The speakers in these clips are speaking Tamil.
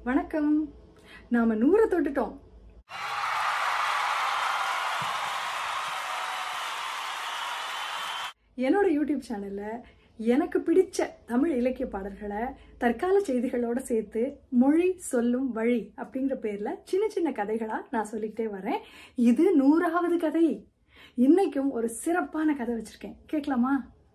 வணக்கம் நாம நூறை தொட்டுட்டோம் என்னோட யூடியூப் சேனல்ல எனக்கு பிடிச்ச தமிழ் இலக்கிய பாடல்களை தற்கால செய்திகளோட சேர்த்து மொழி சொல்லும் வழி அப்படிங்கிற பேர்ல சின்ன சின்ன கதைகளா நான் சொல்லிக்கிட்டே வரேன் இது நூறாவது கதை இன்னைக்கும் ஒரு சிறப்பான கதை வச்சிருக்கேன் கேட்கலாமா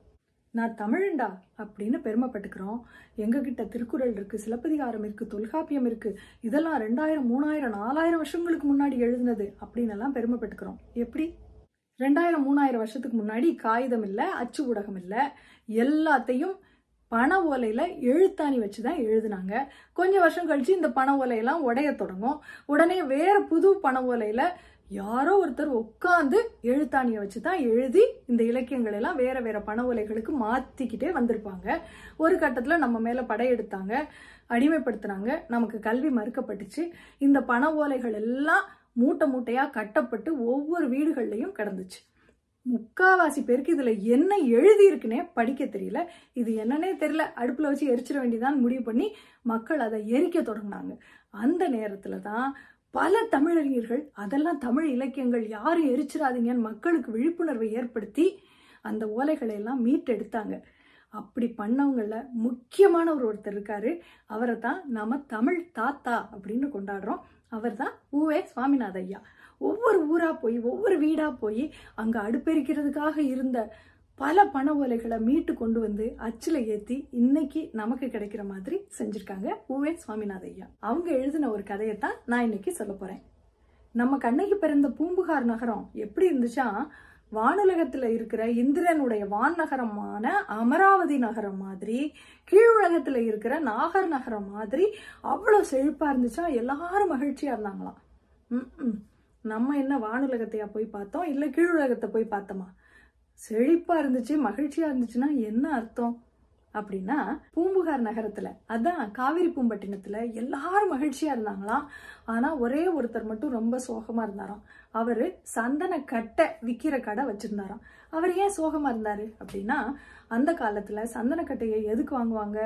நான் தமிழண்டா அப்படின்னு பெருமைப்பட்டுக்கிறோம் எங்ககிட்ட திருக்குறள் இருக்கு சிலப்பதிகாரம் இருக்கு தொல்காப்பியம் இருக்கு இதெல்லாம் ரெண்டாயிரம் மூணாயிரம் நாலாயிரம் வருஷங்களுக்கு முன்னாடி எழுதுனது அப்படின்னு எல்லாம் பெருமைப்பட்டுக்கிறோம் எப்படி ரெண்டாயிரம் மூணாயிரம் வருஷத்துக்கு முன்னாடி காகிதம் இல்லை அச்சு ஊடகம் இல்லை எல்லாத்தையும் பண ஓலையில எழுத்தாணி வச்சு தான் எழுதுனாங்க கொஞ்சம் வருஷம் கழிச்சு இந்த பண ஓலையெல்லாம் உடைய தொடங்கும் உடனே வேற புது பண ஓலையில யாரோ ஒருத்தர் உட்காந்து எழுத்தாணியை வச்சு தான் எழுதி இந்த இலக்கியங்கள் எல்லாம் வேற வேற பண ஓலைகளுக்கு மாத்திக்கிட்டே வந்திருப்பாங்க ஒரு கட்டத்துல நம்ம மேல படையெடுத்தாங்க அடிமைப்படுத்தினாங்க நமக்கு கல்வி மறுக்கப்பட்டுச்சு இந்த பண ஓலைகள் எல்லாம் மூட்டை மூட்டையா கட்டப்பட்டு ஒவ்வொரு வீடுகள்லயும் கிடந்துச்சு முக்காவாசி பேருக்கு இதுல என்ன எழுதி இருக்குன்னே படிக்க தெரியல இது என்னன்னே தெரியல அடுப்புல வச்சு எரிச்சிட வேண்டியதான் முடிவு பண்ணி மக்கள் அதை எரிக்க தொடங்கினாங்க அந்த நேரத்துல தான் பல தமிழறிஞர்கள் அதெல்லாம் தமிழ் இலக்கியங்கள் யாரும் எரிச்சிடாதீங்கன்னு மக்களுக்கு விழிப்புணர்வை ஏற்படுத்தி அந்த ஓலைகளை எல்லாம் மீட்டெடுத்தாங்க அப்படி பண்ணவங்கள முக்கியமான ஒரு ஒருத்தர் இருக்காரு அவரை தான் நாம தமிழ் தாத்தா அப்படின்னு கொண்டாடுறோம் அவர் தான் ஊவே சுவாமிநாத ஐயா ஒவ்வொரு ஊரா போய் ஒவ்வொரு வீடா போய் அங்க அடுப்பெரிக்கிறதுக்காக இருந்த பல பண ஓலைகளை மீட்டு கொண்டு வந்து அச்சுல ஏத்தி இன்னைக்கு நமக்கு கிடைக்கிற மாதிரி செஞ்சிருக்காங்க ஊவே சுவாமிநாத ஐயா அவங்க எழுதின ஒரு கதையை தான் நான் இன்னைக்கு சொல்ல போறேன் நம்ம கண்ணகி பிறந்த பூம்புகார் நகரம் எப்படி இருந்துச்சா வானுலகத்துல இருக்கிற இந்திரனுடைய வான் நகரமான அமராவதி நகரம் மாதிரி கீழுலகத்துல இருக்கிற நாகர் நகரம் மாதிரி அவ்வளவு செழிப்பா இருந்துச்சா எல்லாரும் மகிழ்ச்சியா இருந்தாங்களாம் ம்ம். நம்ம என்ன வானுலகத்தையா போய் பார்த்தோம் இல்ல கீழுலகத்தை போய் பார்த்தோமா செழிப்பா இருந்துச்சு மகிழ்ச்சியா இருந்துச்சுன்னா என்ன அர்த்தம் அப்படின்னா பூம்புகார் நகரத்துல அதான் காவிரி பூம்பட்டினத்துல எல்லாரும் மகிழ்ச்சியா இருந்தாங்களாம் ஆனா ஒரே ஒருத்தர் மட்டும் ரொம்ப சோகமா இருந்தாராம் அவரு சந்தன கட்டை விக்கிற கடை வச்சிருந்தாராம் அவர் ஏன் சோகமா இருந்தாரு அப்படின்னா அந்த காலத்துல சந்தனக்கட்டையை எதுக்கு வாங்குவாங்க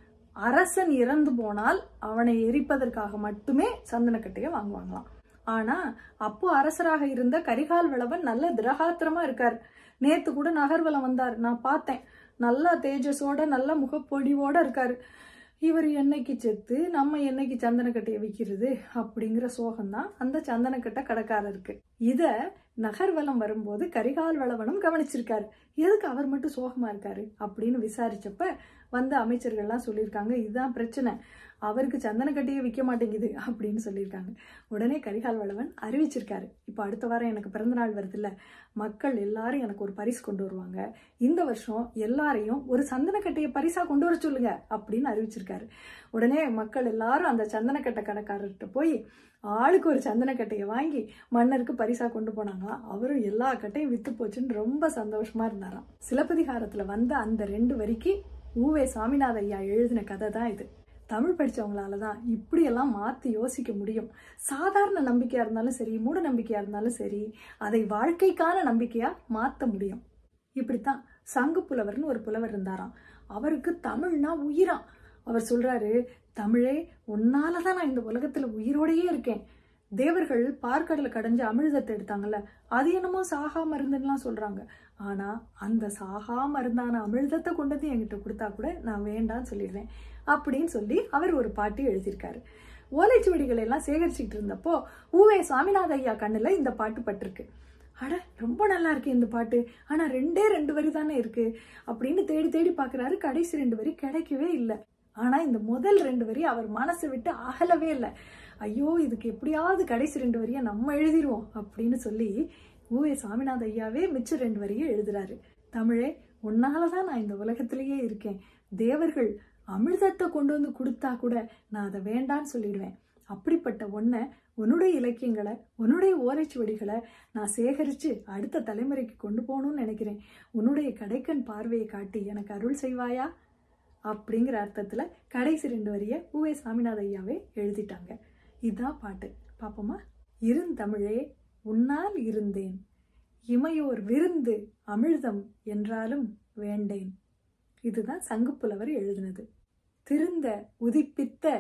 அரசன் இறந்து போனால் அவனை எரிப்பதற்காக மட்டுமே சந்தனக்கட்டையை வாங்குவாங்களாம் ஆனா அப்போ அரசராக இருந்த கரிகால் வளவன் நல்ல திரகாத்திரமா இருக்கார் நேத்து கூட நகர்வலம் வந்தார் நான் பார்த்தேன் நல்ல தேஜஸோட நல்ல முகப்பொடிவோட இருக்காரு இவர் என்னைக்கு செத்து நம்ம என்னைக்கு சந்தனக்கட்டையை விற்கிறது அப்படிங்கிற சோகம்தான் அந்த சந்தனக்கட்டை கடைக்காரருக்கு இத நகர்வலம் வரும்போது கரிகால் வளவனும் கவனிச்சிருக்காரு எதுக்கு அவர் மட்டும் சோகமா இருக்காரு அப்படின்னு விசாரிச்சப்ப வந்த அமைச்சர்கள்லாம் சொல்லியிருக்காங்க இதுதான் பிரச்சனை அவருக்கு சந்தனக்கட்டையே விற்க மாட்டேங்குது அப்படின்னு சொல்லியிருக்காங்க உடனே கரிகால் வளவன் அறிவிச்சிருக்காரு இப்போ அடுத்த வாரம் எனக்கு பிறந்த நாள் வருதுல்ல மக்கள் எல்லாரும் எனக்கு ஒரு பரிசு கொண்டு வருவாங்க இந்த வருஷம் எல்லாரையும் ஒரு சந்தனக்கட்டையை பரிசா கொண்டு வர சொல்லுங்க அப்படின்னு அறிவிச்சிருக்காரு உடனே மக்கள் எல்லாரும் அந்த சந்தனக்கட்டை கடைக்காரர்கிட்ட போய் ஆளுக்கு ஒரு சந்தனக்கட்டையை வாங்கி மன்னருக்கு பரிசா கொண்டு போனாங்களாம் அவரும் எல்லா கட்டையும் வித்து போச்சுன்னு ரொம்ப சந்தோஷமா இருந்தாராம் சிலப்பதிகாரத்துல வந்த அந்த ரெண்டு வரிக்கு ஊவே சாமிநாத ஐயா எழுதின கதை தான் இது தமிழ் படிச்சவங்களால தான் இப்படியெல்லாம் மாத்தி யோசிக்க முடியும் சாதாரண நம்பிக்கையா இருந்தாலும் சரி மூட நம்பிக்கையா இருந்தாலும் சரி அதை வாழ்க்கைக்கான நம்பிக்கையா மாத்த முடியும் இப்படித்தான் சங்கு புலவர்னு ஒரு புலவர் இருந்தாராம் அவருக்கு தமிழ்னா உயிராம் அவர் சொல்றாரு தமிழே உன்னாலதான் நான் இந்த உலகத்துல உயிரோடையே இருக்கேன் தேவர்கள் பார்க்கடல கடைஞ்சு அமிழ்தத்தை எடுத்தாங்கல்ல அது என்னமோ சாகா மருந்துலாம் சொல்றாங்க ஆனா அந்த சாகா மருந்தான அமிழ்தத்தை கொண்டு வந்து என்கிட்ட கொடுத்தா கூட நான் வேண்டாம்னு சொல்லிடுவேன் அப்படின்னு சொல்லி அவர் ஒரு பாட்டு எழுதியிருக்காரு ஓலைச்சுவடிகளை எல்லாம் சேகரிச்சுக்கிட்டு இருந்தப்போ ஊவே சாமிநாத ஐயா கண்ணுல இந்த பாட்டு பட்டிருக்கு அட ரொம்ப நல்லா இருக்கு இந்த பாட்டு ஆனா ரெண்டே ரெண்டு வரி தானே இருக்கு அப்படின்னு தேடி தேடி பாக்குறாரு கடைசி ரெண்டு வரி கிடைக்கவே இல்லை ஆனா இந்த முதல் ரெண்டு வரி அவர் மனசை விட்டு அகலவே இல்லை ஐயோ இதுக்கு எப்படியாவது கடைசி ரெண்டு வரியை நம்ம எழுதிருவோம் அப்படின்னு சொல்லி ஊவே சாமிநாத ஐயாவே மிச்ச ரெண்டு வரியை எழுதுறாரு தமிழே உன்னாலதான் நான் இந்த உலகத்திலேயே இருக்கேன் தேவர்கள் அமிர்தத்தை கொண்டு வந்து கொடுத்தா கூட நான் அதை வேண்டான்னு சொல்லிடுவேன் அப்படிப்பட்ட ஒன்றை உன்னுடைய இலக்கியங்களை உன்னுடைய ஓலைச்சுவடிகளை நான் சேகரித்து அடுத்த தலைமுறைக்கு கொண்டு போகணும்னு நினைக்கிறேன் உன்னுடைய கடைக்கண் பார்வையை காட்டி எனக்கு அருள் செய்வாயா அப்படிங்கிற அர்த்தத்தில் கடைசி ரெண்டு வரியை ஊவே சாமிநாத ஐயாவே எழுதிட்டாங்க இதுதான் பாட்டு பாப்போமா இருந்தமிழே உன்னால் இருந்தேன் இமையோர் விருந்து அமிழ்தம் என்றாலும் வேண்டேன் இதுதான் சங்குப்புலவர் எழுதினது திருந்த உதிப்பித்த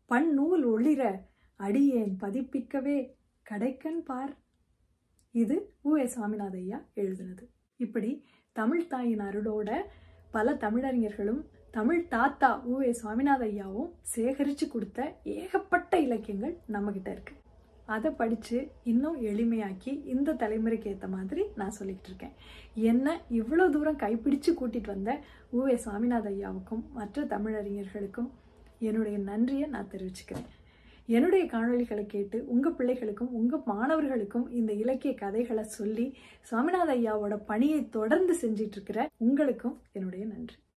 பன்னூல் ஒளிர அடியேன் பதிப்பிக்கவே கடைக்கன் பார் இது உ ஏ சுவாமிநாத ஐயா எழுதினது இப்படி தமிழ் தாயின் அருளோட பல தமிழறிஞர்களும் தமிழ் தாத்தா உ ஏ சுவாமிநாத ஐயாவும் சேகரித்து கொடுத்த ஏகப்பட்ட இலக்கியங்கள் நம்மக்கிட்ட இருக்கு அதை படித்து இன்னும் எளிமையாக்கி இந்த தலைமுறைக்கு ஏற்ற மாதிரி நான் சொல்லிக்கிட்டு இருக்கேன் என்ன இவ்வளோ தூரம் கைப்பிடிச்சு கூட்டிகிட்டு வந்த உ ஏ சுவாமிநாத ஐயாவுக்கும் மற்ற தமிழறிஞர்களுக்கும் என்னுடைய நன்றியை நான் தெரிவிச்சுக்கிறேன் என்னுடைய காணொளிகளை கேட்டு உங்கள் பிள்ளைகளுக்கும் உங்கள் மாணவர்களுக்கும் இந்த இலக்கிய கதைகளை சொல்லி சுவாமிநாத ஐயாவோட பணியை தொடர்ந்து செஞ்சிட்டு இருக்கிற உங்களுக்கும் என்னுடைய நன்றி